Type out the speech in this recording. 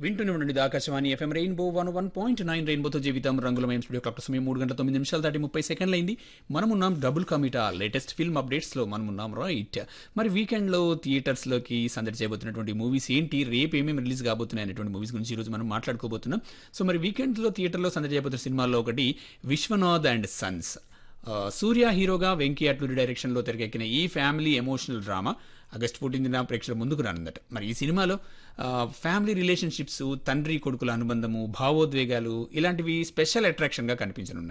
వింటూనే ఉండండి ఇది Akashvani FM rainbow one one point nine రెయిన్బోతో జీవితం రంగులమయం స్టూడియో క్లాక్ సమయం మూడు గంటల తొమ్మిది నిమిషాలు దాటి ముప్పై సెకండ్లు అయింది మనం ఉన్నాం డబుల్ కమిటా లేటెస్ట్ ఫిల్మ్ అప్డేట్స్లో మనం ఉన్నాం రైట్ మరి వీకెండ్లో థియేటర్స్లోకి సందడి చేయబోతున్నటువంటి మూవీస్ ఏంటి రేపు ఏమేమి రిలీజ్ కాబోతున్నాయి అనేటువంటి మూవీస్ గురించి ఈరోజు మనం మాట్లాడుకోబోతున్నాం సో మరి వీకెండ్లో థియేటర్లో సందడి చేయబోతున్న సినిమాల్లో ఒకటి విశ్వనాథ్ అండ్ సన్స్ ఆ, సూర్య హీరోగా వెంకీ అట్లూరి డైరెక్షన్లో తెరకెక్కిన ఈ ఫ్యామిలీ ఎమోషనల్ డ్రామా ఆగస్ట్ ఫోర్టీన్త్న ప్రేక్షకుల ముందుకు రానుందట మరి ఈ సినిమాలో ఆ, ఫ్యామిలీ రిలేషన్షిప్స్ తండ్రి కొడుకుల అనుబంధము భావోద్వేగాలు ఇలాంటివి స్పెషల్ అట్రాక్షన్గా కనిపించనున్నాయి